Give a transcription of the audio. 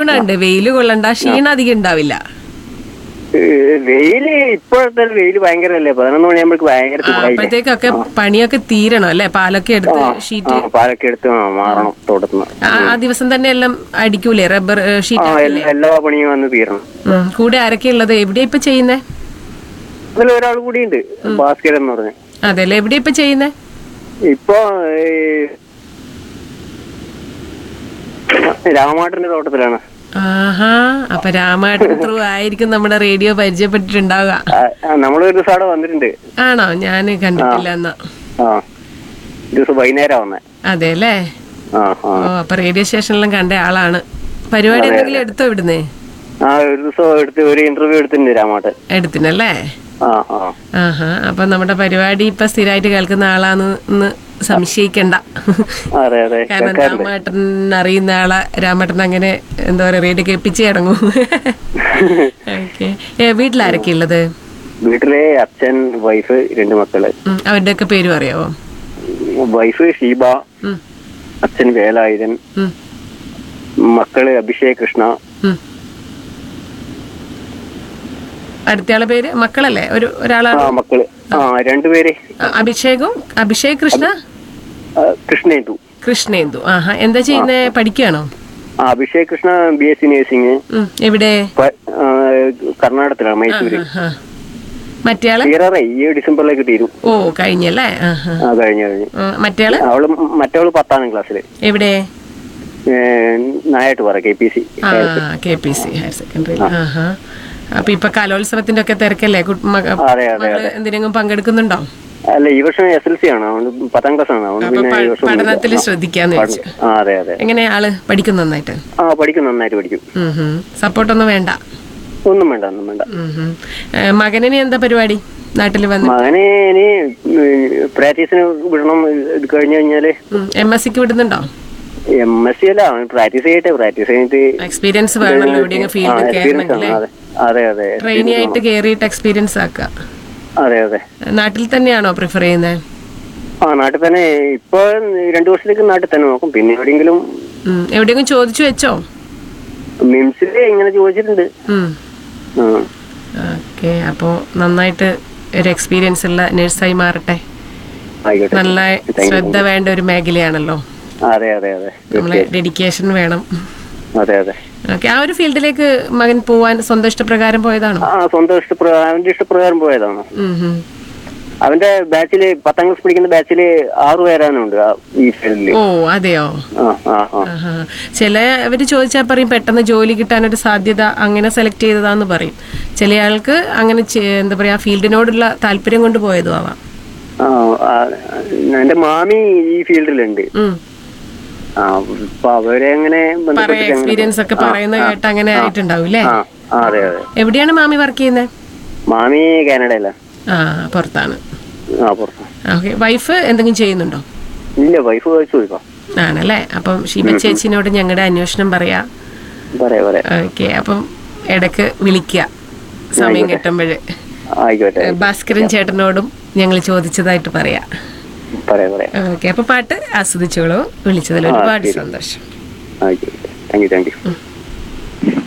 ഗുണമുണ്ട് വെയില് കൊള്ളണ്ട ക്ഷീണം അധികം ഉണ്ടാവില്ല ഏഹ് വെയില് ഇപ്പോഴത്തെ വെയില് ഭയങ്കരല്ലേ പതിനൊന്ന് മണിയാകുമ്പോഴേക്ക് ഭയങ്കര ആ, ചൂടായില്ലേ അപ്പോഴത്തേക്കൊക്കെ പണിയൊക്കെ തീരണം അല്ലെ പാലൊക്കെ എടുത്ത് ആ ഷീറ്റ് പാലൊക്കെ എടുത്ത് ആ, മാറണം തോട്ടത്തുനിന്ന് ആ ആ ദിവസം തന്നെ എല്ലാം അടിക്കൂലേ റബ്ബർ ആ ഷീറ്റ് എല്ലാ എല്ലാ പണിയും വന്ന് തീരണം ഉം. കൂടെ ആരൊക്കെ ഉള്ളത് എവിടെയാ ഇപ്പൊ ചെയ്യുന്നേ അതിൽ ഒരാൾ കൂടിയുണ്ട് ഭാസ്കരൻ എന്ന് പറഞ്ഞ അതെല്ലേ എവിടെയാ ഇപ്പൊ ചെയ്യുന്നേ ഇപ്പൊ രാമാട്ടന്റെ തോട്ടത്തിലാണ് ആഹാ അപ്പൊ രാമായണ ത്രൂ ആയിരിക്കും നമ്മുടെ റേഡിയോ പരിചയപ്പെട്ടിട്ടുണ്ടാവുക ആ, ആ, നമ്മള് ഒരു ദിവസം അവിടെ വന്നിട്ടുണ്ട് ആണോ ഞാൻ കണ്ടിട്ടില്ല എന്നാ ആ ഒരു ദിവസം വൈകുന്നേരം വന്നേ അതെ അല്ലേ ആ ആ ഓ അപ്പൊ റേഡിയോ സ്റ്റേഷനിലും കണ്ട ആളാണ് പരിപാടി എന്തെങ്കിലും എടുത്തോ ഇവിടുന്ന് ആ ഒരു ദിവസം എടുത്ത് ഒരു ഇന്റർവ്യൂ എടുത്തിട്ടുണ്ട് രാമാട്ടൻ എടുത്തിനല്ലേ ആ ആ ആഹാ അപ്പൊ നമ്മുടെ പരിപാടി ഇപ്പൊ സ്ഥിരമായിട്ട് കേൾക്കുന്ന ആളാന്ന് ഇന്ന് സംശയിക്കണ്ട അതെ അതെ കാരണം കേൾക്കാറുണ്ട് രാമേട്ടൻ അറിയുന്ന ആളെ രാമേട്ടൻ അങ്ങനെ എന്താ പറയാ റേഡിയോ കേൾപ്പിച്ച് കിടങ്ങും ഓക്കെ വീട്ടിലാരൊക്കെ ഉള്ളത് വീട്ടിലെ അച്ഛൻ വൈഫ് രണ്ട് മക്കള് ഉം, അവരുടെയൊക്കെ പേരും അറിയാവോ വൈഫ് ഷീബ ഉം, അച്ഛൻ വേലായുധൻ ഉം, മക്കള് അഭിഷേക് കൃഷ്ണ ഉം. അടുത്തയാളെ പേര് മക്കളല്ലേ ഒരു ഒരാളാണ് ആ മക്കള് ആ രണ്ടുപേര് അ- അഭിഷേകും അഭിഷേക് കൃഷ്ണ ആ, കൃഷ്ണേന്ദു കൃഷ്ണേന്ദു ആഹാ എന്താ ചെയ്യുന്നേ പഠിക്കുകയാണോ ആ Abhishek Krishna B S C nursing ഉം, എവിടെ കർണാടകത്തിലാണ് മൈസൂര് ആഹാ. മറ്റേയാള് തീരാറേ ഈ ഡിസംബറിലേക്ക് തീരും ഓ കഴിഞ്ഞല്ലേ ആഹാ. ആ കഴിഞ്ഞു കഴിഞ്ഞു ആ, മറ്റേയാള് അവള് മറ്റവള് പത്താം ക്ലാസ്സില് എവിടെ നായായിട്ട് പറ കെ പി സി ആ K P C higher secondary ആഹാ അപ്പൊ ഇപ്പൊ കലോത്സവത്തിന്റെ ഒക്കെ തിരക്കല്ലേ കു- മക- അതെ അതെ മകള് എന്തിനെങ്കിലും പങ്കെടുക്കുന്നുണ്ടോ അല്ല ഈ വർഷം എസ് എൽ സി ആണ് അവന് പത്താം ക്ലാസ് ആണ് അവന് അപ്പൊ പിന്നെ ഈ പ- വർഷം പഠനത്തിൽ ശ്രദ്ധിക്കാന്ന് വെച്ചു ആ അതെ അതെ എങ്ങനെയാ ആള് പഠിക്കും നന്നായിട്ട് ആ പഠിക്കും നന്നായിട്ട് പഠിക്കും സപ്പോർട്ടൊന്നും വേണ്ട ഒന്നും വേണ്ട ഒന്നും വേണ്ട ഉം ഹും. ഏ, മകനിനി എന്താ പരിപാടി നാട്ടിൽ വന്ന് മകനെ ഇനി പ്രാക്ടീസിന് വിടണം ഇത് കഴിഞ്ഞു കഴിഞ്ഞാല് എം എസ് സിക്ക് വിടുന്നുണ്ടോ എം എസ് സി അല്ല അവൻ പ്രാക്ടീസ് ചെയ്യട്ടെ പ്രാക്ടീസ് ചെയ്തിട്ട് എക്സ്പീരിയൻസ് വേണമല്ലോ എവിടെയെങ്കിലും ആ, ഫീൽഡ് experience ആണ്. കയറണമെങ്കിൽ അതെ അതെ അതെ ട്രെയിനി ആയിട്ട് കയറിയിട്ട് എക്സ്പീരിയൻസ് ആക്കുക അതെ അതെ നാട്ടിൽ തന്നെയാണോ പ്രിഫർ ചെയ്യുന്നത് ആ നാട്ടിൽ തന്നെ ഇപ്പൊ രണ്ടു വർഷത്തേക്ക് നാട്ടിൽ തന്നെ നോക്കും പിന്നെ എവിടെയെങ്കിലും എവിടെയെങ്കിലും ചോദിച്ചു വെച്ചോ മിംസില് ഇങ്ങനെ ചോദിച്ചിട്ടുണ്ട് ആ. ഓക്കെ അപ്പോൾ നന്നായിട്ട് ഒരു എക്സ്പീരിയൻസ് ഉള്ള നഴ്സായി മാറട്ടെ ആയിക്കോട്ടെ നല്ല Thank you. ശ്രദ്ധ വേണ്ട ഒരു മേഖലയാണല്ലോ അതെ അതെ അതെ നമ്മളെ ഡെഡിക്കേഷൻ വേണം അതെ അതെ ഓക്കെ ആ ഒരു ഫീൽഡിലേക്ക് മകൻ പോവാൻ സ്വന്തം ഇഷ്ടപ്രകാരം പോയതാണോ ആ സ്വന്തം ഇഷ്ടപ്രകാരം അവന്റെ ഇഷ്ടപ്രകാരം പോയതാണ് ഉം ഉം. അവന്റെ ബാച്ചില് പത്താം ക്ലാസ് പഠിക്കുന്ന ബാച്ചില് ആറു പേരാനുണ്ട് ആ ഈ ഫീൽഡില് ഓ അതെയോ ആ ആ ആ ആഹാ. ചിലവര് ചോദിച്ചാൽ പറയും പെട്ടെന്ന് ജോലി കിട്ടാനൊരു സാധ്യത അങ്ങനെ സെലക്ട് ചെയ്തതാന്ന് പറയും ചില ആൾക്ക് അങ്ങനെ ചെ- എന്താ പറയാ ഫീൽഡിനോടുള്ള താല്പര്യം കൊണ്ട് പോയതും ആവാം ആ, ആ, എന്റെ മാമി ഈ ഫീൽഡിലുണ്ട് ഉം. ആ അപ്പൊ അവരെ അങ്ങനെ പറയാ ബന്ധപ്പെട്ടിട്ട് അങ്ങനെ- എക്സ്പീരിയൻസ് ഒക്കെ പറയുന്ന കേട്ട് അങ്ങനെ ആയിട്ടുണ്ടാവും അല്ലേ ആ ആ, അതെ അതെ എവിടെയാണ് മാമി വർക്ക് ചെയ്യുന്നത് മാമി കാനഡയില ആ പുറത്താണ് ആ പുറത്ത് ഓക്കെ വൈഫ് എന്തെങ്കിലും ചെയ്യുന്നുണ്ടോ ഇല്ല വൈഫ് കഴിച്ചു പോയിപ്പോ ആണല്ലേ അപ്പം ഷീബ ചേച്ചിനോട് ഞങ്ങളുടെ അന്വേഷണം പറയാ പറയാ പറയാ ഓക്കെ അപ്പം ഇടക്ക് വിളിക്കുക സമയം കിട്ടുമ്പോഴ് ആയിക്കോട്ടെ ഭാസ്കരൻ ചേട്ടനോടും ഞങ്ങൾ ചോദിച്ചതായിട്ട് പറയാം പറയാ പറയാ ഓക്കെ അപ്പൊ പാട്ട് ആസ്വദിച്ചോളൂ വിളിച്ചതിൽ ഒരുപാട് സന്തോഷം ആയിക്കോട്ടെ താങ്ക് യു താങ്ക് യു